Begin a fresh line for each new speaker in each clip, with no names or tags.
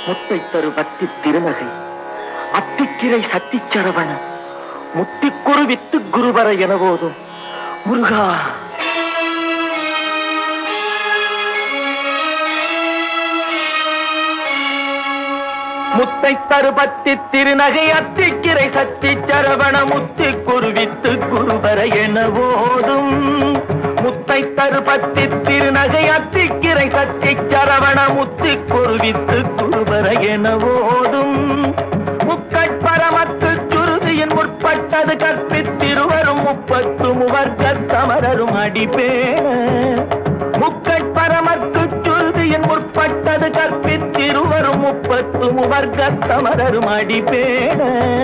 முத்தை தரு பக்தி திருநகை அத்திக்கிரை சத்திச்சரவண முத்திக்குரு வித்து குருவர என போதும் முருகா முத்தை தருபத்தி திருநகை அத்திக்கிரை சத்தி சரவண முத்தி குருவித்து குருவர என ஓதும் முத்தை தருபத்தி திருநகை அத்திக்கிரை சத்தி சரவண முத்தி குருவித்து குருவர என ஓதும் முக்கட்பரமத்து சுருதியின் முற்பட்டது கற்பித்திருவரும் முப்பத்து முவர்க்க சமரரும் அடிப்பேன முக்கட்பரமற்கு சுருதியின் முற்பட்டது கற்பித்திருவரும் முப்பத்து முவர்க்க சமரரும் அடிப்பேன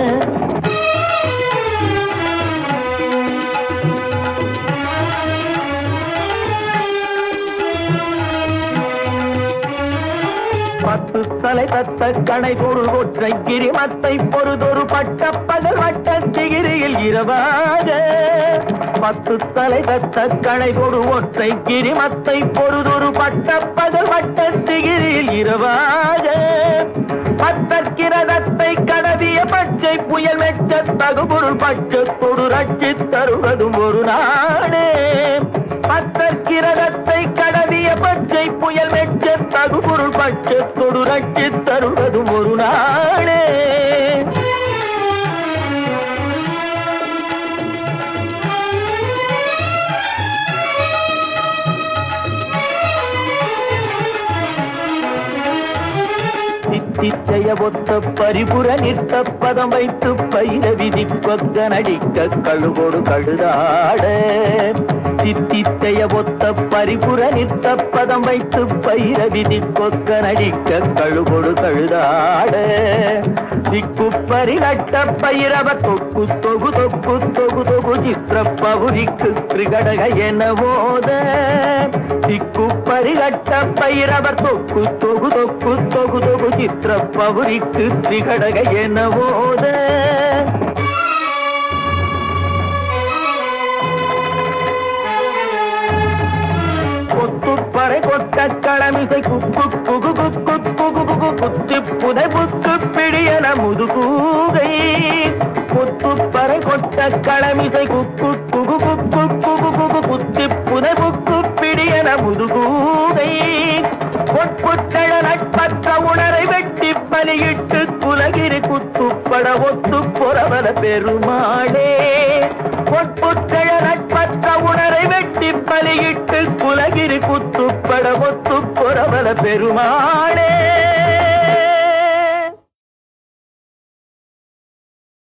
பத்து தலை தத்த கணை பொரு ஒற்றை கிரிமத்தை பொறுதொரு பட்ட பகல் வட்ட சிகிரியில் இரவாக பத்து தலை தத்த கணை பொரு ஒற்றை கிரிமத்தை பொறுதொரு பட்ட பகல் வட்ட சிகிரியில் இரவாக பத்தற்கிரதத்தை கடவிய பச்சை புயல் மெச்ச தகுபொருள் பச்சத்தொடு ரட்சி தருவதும் ஒரு நாடே பத்தற்கிரதத்தை கடவிய பச்சை புயல் மெச்ச தகுபொருள் பச்சத்தொடு ரட்சி தருவதும் ஒரு நாடே சித்திச்சய ஒத்த பரிபுர நிற்க பதம் வைத்து பயிர விதி கொக்க நடிக்க கழுகோடு கழுதாட சித்திச்சய ஒத்த பரிபுர நிற்க பதம் வைத்து பயிர விதி கொக்க நடிக்க கழுகோடு கழுதாட திக்கு பரிகட்ட பயிரவ தொக்கு தொகு தொக்கு தொகு தொகு சித்திர பவுரிக்கு திரிகடக என போத திக்கு பரிகட்ட பைரவர் தொக்கு தொகு தொக்கு தொகு தொகு சித்திர பவுரிக்கு திரிகடக என போத கொத்துப்பறை கொட்ட களமிசை குக்கு குகு குக்கு குகு குகு குத்தி புதை புத்து பிடியன முதுகூகை கொத்துப்பறை கொட்ட களமிசை குக்கு குகு குக்கு குகு குகு குத்தி புதை புக்கு பிடியன முதுகூகை பொற்புத்தழ நட்பற்ற உணரை வெட்டி பலியிட்டு குலகிரி குத்துப்பட ஒத்து புறவல பெருமாளே பொற்புத்தழ நட்பற்ற உணரை வெட்டி பலியிட்டு குலகிரி குத்துப்பட ஒத்து புறவல பெருமாளே